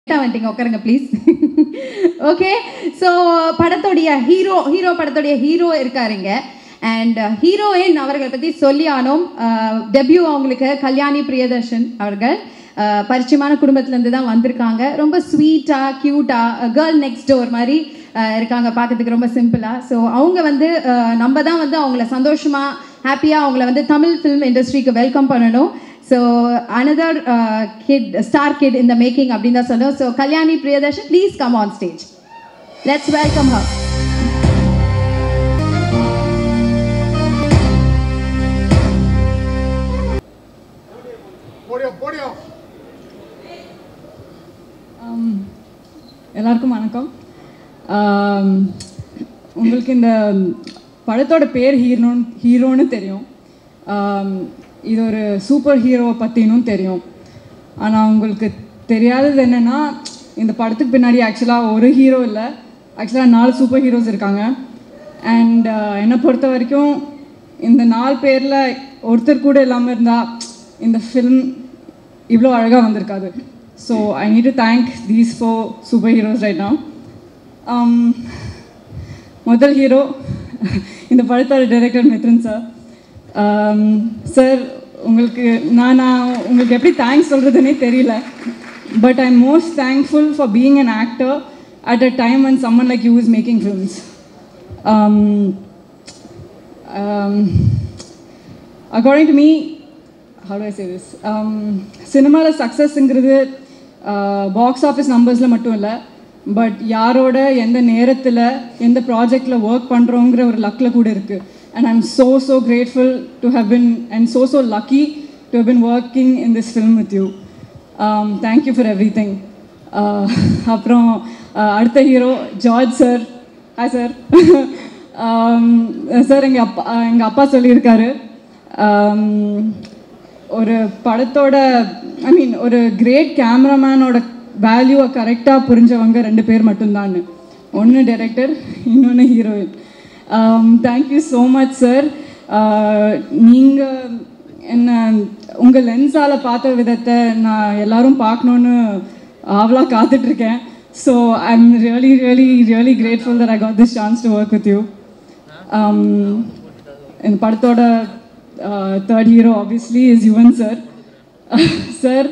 கரெக்டாக வந்துட்டீங்க உட்காருங்க ப்ளீஸ் ஓகே ஸோ படத்துடைய ஹீரோ ஹீரோ படத்துடைய ஹீரோ இருக்காருங்க அண்ட் ஹீரோயின் அவர்களை பற்றி சொல்லி ஆனோம் டெபியூ அவங்களுக்கு கல்யாணி பிரியதர்ஷன் அவர்கள் அஹ், பரிச்சயமான குடும்பத்துலேருந்து தான் வந்திருக்காங்க ரொம்ப ஸ்வீட்டாக க்யூட்டாக கேர்ள் நெக்ஸ்ட் டோர் மாதிரி அஹ், இருக்காங்க பார்க்கறதுக்கு ரொம்ப சிம்பிளாக ஸோ அவங்க வந்து அஹ், நம்ம தான் வந்து அவங்கள சந்தோஷமாக ஹாப்பியாக அவங்கள வந்து தமிழ் ஃபிலிம் இண்டஸ்ட்ரிக்கு வெல்கம் பண்ணணும் so another kid star kid இந்த மேக்கிங் அப்படின்னு தான் சொல்லுவோம் so Kalyani Priyadarshan please come on stage let's welcome her போடியா போடியா ஆம், எல்லாருக்கும் வணக்கம் ஆம், உங்களுக்கு இந்த படத்தோட பேர் ஹீரோன்னு ஹீரோன்னு தெரியும் ஆம், இது ஒரு சூப்பர் ஹீரோவை பற்றினும் தெரியும் ஆனால் உங்களுக்கு தெரியாதது என்னென்னா இந்த படத்துக்கு பின்னாடி ஆக்சுவலாக ஒரு ஹீரோ இல்லை ஆக்சுவலாக நாலு சூப்பர் ஹீரோஸ் இருக்காங்க அண்ட் என்னை பொறுத்த வரைக்கும் இந்த நாலு பேரில் ஒருத்தர் கூட இல்லாமல் இருந்தால் இந்த ஃபிலிம் இவ்வளோ அழகாக வந்திருக்காது so I need to thank these four super heroes right now um, முதல் ஹீரோ இந்த படத்தோட டைரக்டர் மித்ரன் சார் சார் உங்களுக்கு நான் நான் உங்களுக்கு எப்படி தேங்க்ஸ் சொல்கிறதுனே தெரியல but I am most thankful for being an actor at a time when someone like you is making films um, um, according to me how do I say this um, சினிமாவில் சக்ஸஸ்ங்கிறது box office நம்பர்ஸில் மட்டும் இல்லை but யாரோட எந்த நேரத்தில் எந்த ப்ராஜெக்டில் work பண்ணுறோங்கிற ஒரு லக்கில் கூட இருக்குது and I am so so grateful to have been and so so lucky to have been working in this film with you thank you for everything அப்புறம் uh, அடுத்த hero George sir hi sir sir எங்கள் அப்பா எங்கள் அப்பா சொல்லியிருக்காரு um, ஒரு படத்தோட ஐ மீன் ஒரு கிரேட் கேமராமேனோட வேல்யூவை கரெக்டாக புரிஞ்சவங்க ரெண்டு பேர் மட்டும்தான் ஒன்று டைரக்டர் இன்னொன்று heroine thank you so much sir நீங்கள் என்ன உங்கள் லென்ஸால் பார்த்த விதத்தை நான் எல்லாரும் பார்க்கணுன்னு ஆவலாக காத்துட்ருக்கேன் so I am really really really grateful that I got this chance to work with you இந்த படத்தோட third hero obviously is Yuvan sir sir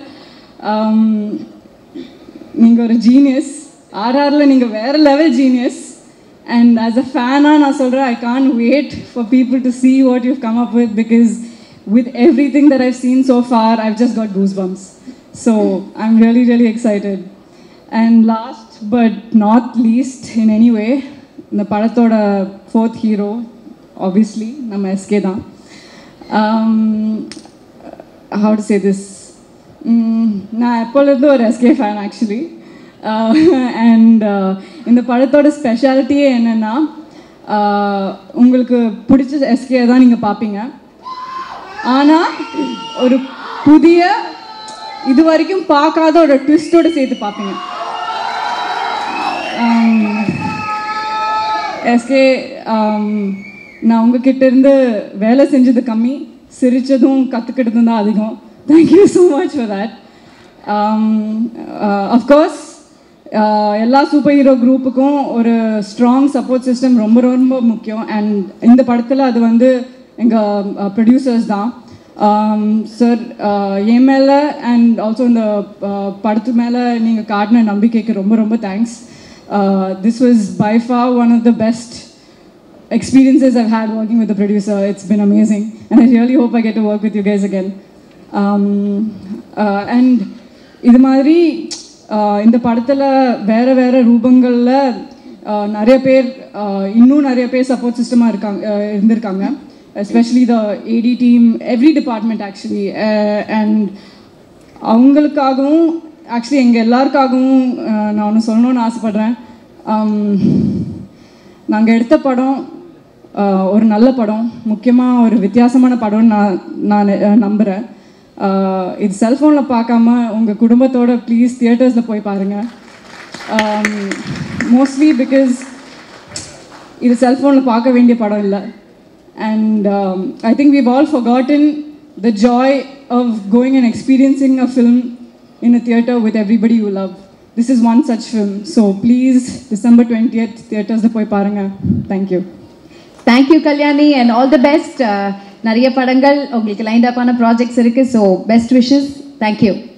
நீங்கள் ஒரு ஜீனியஸ் ஆர்ஆரில் நீங்கள் வேறு level genius and as a ஃபேனாக நான் சொல்கிறேன் I can't wait for people to see what you come up with because with everything that I've seen so far I've just got goose bumps so I am really really excited and last but not least in any way இந்த படத்தோட fourth hero obviously நம்ம SK தான் how to say this நான் எப்போலேருந்து ஒரு SK fan actually and இந்த படத்தோட ஸ்பெஷாலிட்டியே என்னென்னா உங்களுக்கு பிடிச்ச எஸ்கே தான் நீங்கள் பார்ப்பீங்க ஆனால் ஒரு புதிய இது வரைக்கும் பார்க்காத ஒரு ட்விஸ்டோடு சேர்த்து பார்ப்பீங்க எஸ்கே நான் உங்ககிட்ட இருந்து வேலை செஞ்சது கம்மி சிரித்ததும் கற்றுக்கிட்டதும் தான் அதிகம் thank you so much for that of course எல்லா சூப்பர் ஹீரோ குரூப்புக்கும் ஒரு ஸ்ட்ராங் சப்போர்ட் சிஸ்டம் ரொம்ப ரொம்ப முக்கியம் அண்ட் இந்த படத்தில் அது வந்து எங்கள் ப்ரொடியூசர்ஸ் தான் சார் என் மேலே அண்ட் ஆல்சோ இந்த uh, படத்து மேலே நீங்கள் காட்டின நம்பிக்கைக்கு ரொம்ப ரொம்ப thanks this was by far one of the best experiences I've had working with the producer. It's been amazing, and I really hope I get to work with you guys again. Um, uh, and இது மாதிரி uh, இந்த படத்தில் வேறு வேறு ரூபங்களில் uh, நிறைய பேர் uh, இன்னும் நிறைய பேர் சப்போர்ட் சிஸ்டமாக இருக்காங்க uh, இருந்திருக்காங்க especially the AD team every department actually and அவங்களுக்காகவும் ஆக்சுவலி எங்கள் எல்லாருக்காகவும் uh, நான் ஒன்று சொல்லணும்னு ஆசைப்பட்றேன் நாங்கள் எடுத்த படம் ஆஹ், ஒரு நல்ல படம் முக்கியமாக ஒரு வித்தியாசமான படம்னு நான் நான் அஹ், நம்புகிறேன் ஆஹ், இது செல்ஃபோனில் பார்க்காம உங்கள் குடும்பத்தோட ப்ளீஸ் தியேட்டர்ஸில் போய் பாருங்கள் மோஸ்ட்லி பிகாஸ் இது செல்ஃபோனில் பார்க்க வேண்டிய படம் இல்லை and I think we've all forgotten the joy of going and experiencing a film in a theater with everybody you love. This is one such film so please December twenty தியேட்டர்ஸில் போய் பாருங்கள் thank you thank you Kalyani and all the best நிறைய படங்கள் உங்களுக்கு lined அப்பான projects இருக்குது so best wishes thank you